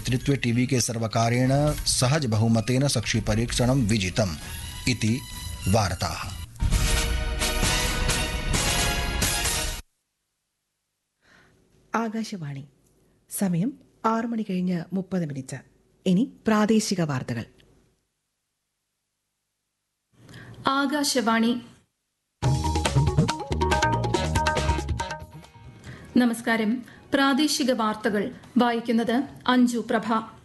नेतृत्वे टीवी के सर्वकारेण सहज बहुमतेन सक्षि परीक्षणं विजितम् इति वार्ताः ആകാശവാണി സമയം ആറു മണി കഴിഞ്ഞ് മുപ്പത് മിനിറ്റ് ഇനി പ്രാദേശിക വാർത്തകൾ ആകാശവാണി നമസ്കാരം പ്രാദേശിക വാർത്തകൾ വായിക്കുന്നത് അഞ്ജു പ്രഭ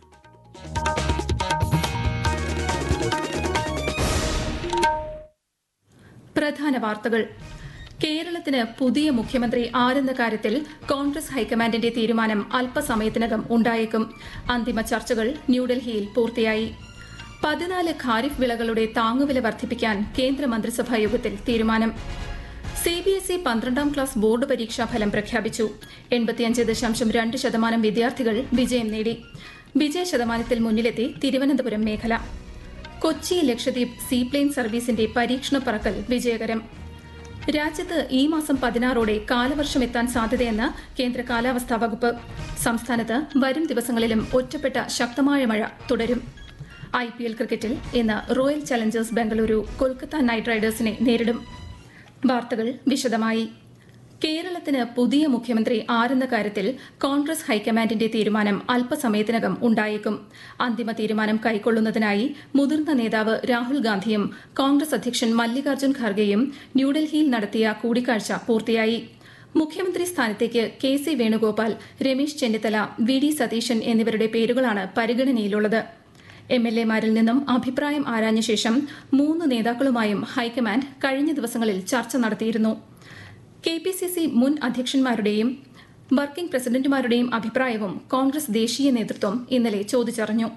പ്രധാന വാർത്തകൾ കേരളത്തിന് പുതിയ മുഖ്യമന്ത്രി ആരെന്ന കാര്യത്തിൽ കോൺഗ്രസ് ഹൈക്കമാൻഡിന്റെ തീരുമാനം അല്പസമയത്തിനകം ഉണ്ടായേക്കും അന്തിമ ചർച്ചകൾ ന്യൂഡൽഹിയിൽ പൂർത്തിയായി പതിനാല് ഖാരിഫ് വിളകളുടെ താങ്ങുവില വർദ്ധിപ്പിക്കാൻ കേന്ദ്ര മന്ത്രിസഭാ യോഗത്തിൽ തീരുമാനം സി ബി എസ് ഇ പന്ത്രണ്ടാം ക്ലാസ് ബോർഡ് പരീക്ഷാ ഫലം പ്രഖ്യാപിച്ചു എൺപത്തിയഞ്ച് ദശാംശം രണ്ട് ശതമാനം വിദ്യാർത്ഥികൾ വിജയം നേടി വിജയ ശതമാനത്തിൽ മുന്നിലെത്തി തിരുവനന്തപുരം മേഖല കൊച്ചി ലക്ഷദ്വീപ് സീപ്ലെയിൻ സർവീസിന്റെ പരീക്ഷണ പറക്കൽ വിജയകരം രാജ്യത്ത് ഈ മാസം പതിനാറോടെ കാലവർഷം എത്താൻ സാധ്യതയെന്ന് കേന്ദ്ര കാലാവസ്ഥാ വകുപ്പ് സംസ്ഥാനത്ത് വരും ദിവസങ്ങളിലും ഒറ്റപ്പെട്ട ശക്തമായ മഴ തുടരും ഐ പി എൽ ക്രിക്കറ്റിൽ ഇന്ന് Royal Challengers Bengaluru Kolkata Knight റൈഡേഴ്സിനെ നേരിടും വാർത്തകൾ വിശദമായി കേരളത്തിന് പുതിയ മുഖ്യമന്ത്രി ആരെന്ന കാര്യത്തിൽ കോൺഗ്രസ് ഹൈക്കമാൻഡിന്റെ തീരുമാനം അല്പസമയത്തിനകം ഉണ്ടായേക്കും അന്തിമ തീരുമാനം കൈക്കൊള്ളുന്നതിനായി മുതിർന്ന നേതാവ് രാഹുൽ ഗാന്ധിയും കോൺഗ്രസ് അധ്യക്ഷൻ മല്ലികാർജ്ജുൻ ഖാർഗെയും ന്യൂഡൽഹിയിൽ നടത്തിയ കൂടിക്കാഴ്ച പൂർത്തിയായി മുഖ്യമന്ത്രി സ്ഥാനത്തേക്ക് K C Venugopal Ramesh Chennithala V D Satheesan എന്നിവരുടെ പേരുകളാണ് പരിഗണനയിലുള്ളത് എം എൽ എമാരിൽ നിന്നും അഭിപ്രായം ആരാഞ്ഞ ശേഷം മൂന്ന് നേതാക്കളുമായും ഹൈക്കമാൻഡ് കഴിഞ്ഞ ദിവസങ്ങളിൽ ചർച്ച നടത്തിയിരുന്നു കെ പി സി സി മുൻ അധ്യക്ഷന്മാരുടെയും വർക്കിംഗ് പ്രസിഡന്റുമാരുടെയും അഭിപ്രായവും കോൺഗ്രസ് ദേശീയ നേതൃത്വം ഇന്നലെ ചോദിച്ചറിഞ്ഞു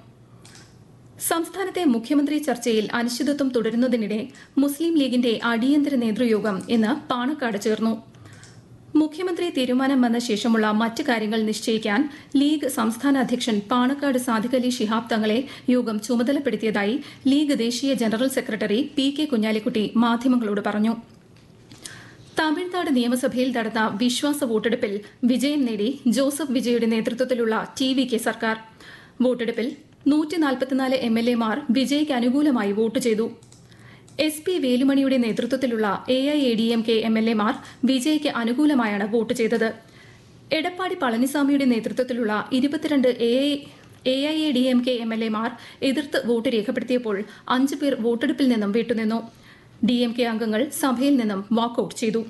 സംസ്ഥാനത്തെ മുഖ്യമന്ത്രി ചർച്ചയിൽ അനിശ്ചിതത്വം തുടരുന്നതിനിടെ മുസ്ലിം ലീഗിന്റെ അടിയന്തര നേതൃയോഗം ഇന്ന് പാണക്കാട് ചേർന്നു മുഖ്യമന്ത്രി തീരുമാനം വന്ന ശേഷമുള്ള മറ്റ് കാര്യങ്ങൾ നിശ്ചയിക്കാൻ ലീഗ് സംസ്ഥാന അധ്യക്ഷൻ പാണക്കാട് സാദിഖ് അലി ശിഹാബ് തങ്ങളെ യോഗം ചുമതലപ്പെടുത്തിയതായി ലീഗ് ദേശീയ general secretary P K Kunhalikutty മാധ്യമങ്ങളോട് പറഞ്ഞു തമിഴ്നാട് നിയമസഭയിൽ നടന്ന വിശ്വാസ വോട്ടെടുപ്പിൽ വിജയം നേടി ജോസഫ് വിജയുടെ നേതൃത്വത്തിലുള്ള ടി വി കെ സർക്കാർ വോട്ടെടുപ്പിൽ നൂറ്റി നാൽപ്പത്തിനാല് എം എൽ എമാർ വിജയ്ക്ക് അനുകൂലമായി വോട്ട് ചെയ്തു എസ് പി വേലുമണിയുടെ നേതൃത്വത്തിലുള്ള A I A D M K M L എമാർ വിജയ്ക്ക് അനുകൂലമായാണ് വോട്ട് ചെയ്തത് എടപ്പാടി പളനിസ്വാമിയുടെ നേതൃത്വത്തിലുള്ള ഇരുപത്തിരണ്ട് A I A D M K M L എമാർ എതിർത്ത് വോട്ട് രേഖപ്പെടുത്തിയപ്പോൾ അഞ്ചു പേർ വോട്ടെടുപ്പിൽ നിന്നും വിട്ടുനിന്നു ഡി എം കെ അംഗങ്ങൾ സഭയിൽ നിന്നും വാക്കൌട്ട് ചെയ്തു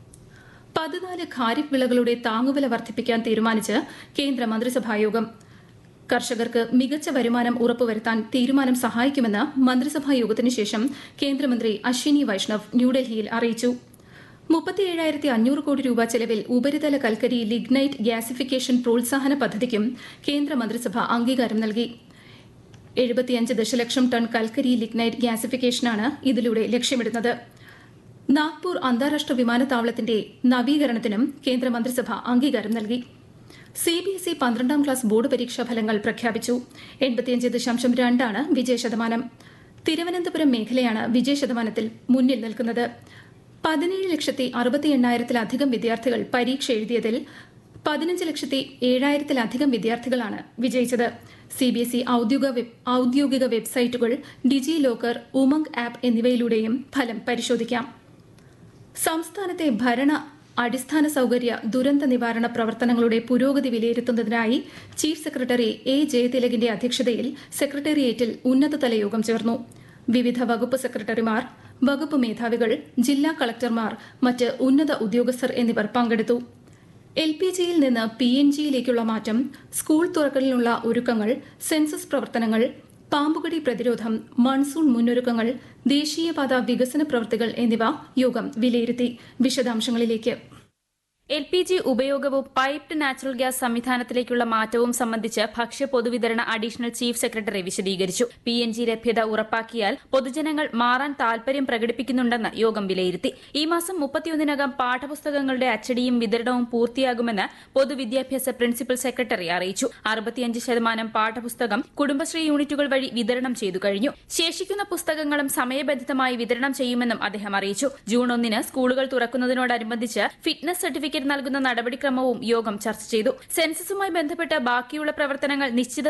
പതിനാല് ഖാരിഫ് വിളകളുടെ താങ്ങുവില വർദ്ധിപ്പിക്കാൻ തീരുമാനിച്ച് കേന്ദ്ര മന്ത്രിസഭായോഗം കർഷകർക്ക് മികച്ച വരുമാനം ഉറപ്പുവരുത്താൻ തീരുമാനം സഹായിക്കുമെന്ന് മന്ത്രിസഭാ യോഗത്തിന് ശേഷം കേന്ദ്രമന്ത്രി അശ്വിനി വൈഷ്ണവ് ന്യൂഡൽഹിയിൽ അറിയിച്ചു മുപ്പത്തിയേഴായിരത്തി അഞ്ഞൂറ് കോടി രൂപ ചെലവിൽ ഉപരിതല കൽക്കരി ലിഗ്നൈറ്റ് ഗ്യാസിഫിക്കേഷൻ പ്രോത്സാഹന പദ്ധതിക്കും കേന്ദ്ര മന്ത്രിസഭ അംഗീകാരം നൽകി എഴുപത്തിയഞ്ച് ദശലക്ഷം ടൺ കൽക്കരി ലിഗ്നൈറ്റ് ഗ്യാസിഫിക്കേഷനാണ് ഇതിലൂടെ ലക്ഷ്യമിടുന്നത് നാഗ്പൂർ അന്താരാഷ്ട്ര വിമാനത്താവളത്തിന്റെ നവീകരണത്തിനും കേന്ദ്ര മന്ത്രിസഭ അംഗീകാരം നൽകി സി ബി എസ് ഇ പന്ത്രണ്ടാം ക്ലാസ് ബോർഡ് പരീക്ഷാ ഫലങ്ങൾ പ്രഖ്യാപിച്ചു എൺപത്തിയഞ്ച് ദശാംശം രണ്ടാണ് വിജയശതമാനം തിരുവനന്തപുരം മേഖലയാണ് വിജയശതമാനത്തിൽ മുന്നിൽ നിൽക്കുന്നത് പതിനേഴ് ലക്ഷത്തി അറുപത്തി എണ്ണായിരത്തിലധികം വിദ്യാർത്ഥികൾ പരീക്ഷ എഴുതിയതിൽ പതിനഞ്ച് ലക്ഷത്തി ഏഴായിരത്തിലധികം വിദ്യാർത്ഥികളാണ് വിജയിച്ചത് സി ബി എസ് ഇ ഔദ്യോഗിക വെബ്സൈറ്റുകൾ ഡിജി ലോക്കർ ഉമംഗ് ആപ്പ് എന്നിവയിലൂടെയും ഫലം പരിശോധിക്കാം സംസ്ഥാനത്തെ ഭരണ അടിസ്ഥാന സൌകര്യ ദുരന്ത നിവാരണ പ്രവർത്തനങ്ങളുടെ പുരോഗതി വിലയിരുത്തുന്നതിനായി ചീഫ് സെക്രട്ടറി എ ജയതിലകിന്റെ അധ്യക്ഷതയിൽ സെക്രട്ടേറിയറ്റിൽ ഉന്നതതല യോഗം ചേർന്നു വിവിധ വകുപ്പ് സെക്രട്ടറിമാർ വകുപ്പ് മേധാവികൾ ജില്ലാ കളക്ടർമാർ മറ്റ് ഉന്നത ഉദ്യോഗസ്ഥർ എന്നിവർ പങ്കെടുത്തു എൽ പി ജിയിൽ നിന്ന് പി എൻ ജിയിലേക്കുള്ള മാറ്റം സ്കൂൾ തുറക്കലിനുള്ള ഒരുക്കങ്ങൾ സെൻസസ് പ്രവർത്തനങ്ങൾ പാമ്പുകടി പ്രതിരോധം മൺസൂൺ മുന്നൊരുക്കങ്ങൾ ദേശീയപാത വികസന പ്രവൃത്തികൾ എന്നിവ യോഗം വിലയിരുത്തി വിശദാംശങ്ങളിലേക്ക് എൽ പി ജി ഉപയോഗവും പൈപ്ഡ് നാച്ചുറൽ ഗ്യാസ് സംവിധാനത്തിലേക്കുള്ള മാറ്റവും സംബന്ധിച്ച് ഭക്ഷ്യ പൊതുവിതരണ അഡീഷണൽ ചീഫ് സെക്രട്ടറി വിശദീകരിച്ചു പി എൻ ജി ലഭ്യത ഉറപ്പാക്കിയാൽ പൊതുജനങ്ങൾ മാറാൻ താൽപര്യം പ്രകടിപ്പിക്കുന്നുണ്ടെന്ന് യോഗം വിലയിരുത്തി ഈ മാസം മുപ്പത്തിയൊന്നിനകം പാഠപുസ്തകങ്ങളുടെ അച്ചടിയും വിതരണവും പൂർത്തിയാകുമെന്ന് പൊതുവിദ്യാഭ്യാസ പ്രിൻസിപ്പൽ സെക്രട്ടറി അറിയിച്ചു അറുപത്തിയഞ്ച് ശതമാനം പാഠപുസ്തകം കുടുംബശ്രീ യൂണിറ്റുകൾ വഴി വിതരണം ചെയ്തു കഴിഞ്ഞു ശേഷിക്കുന്ന പുസ്തകങ്ങളും സമയബന്ധിതമായി വിതരണം ചെയ്യുമെന്നും അദ്ദേഹം അറിയിച്ചു ജൂൺ ഒന്നിന് സ്കൂളുകൾ തുറക്കുന്നതിനോടനുബന്ധിച്ച് ഫിറ്റ്നസ് സർട്ടിഫിക്കറ്റ് നൽകുന്ന നടപടിക്രമവും യോഗം ചർച്ച ചെയ്തു സെൻസസുമായി ബന്ധപ്പെട്ട് ബാക്കിയുള്ള പ്രവർത്തനങ്ങൾ നിശ്ചിത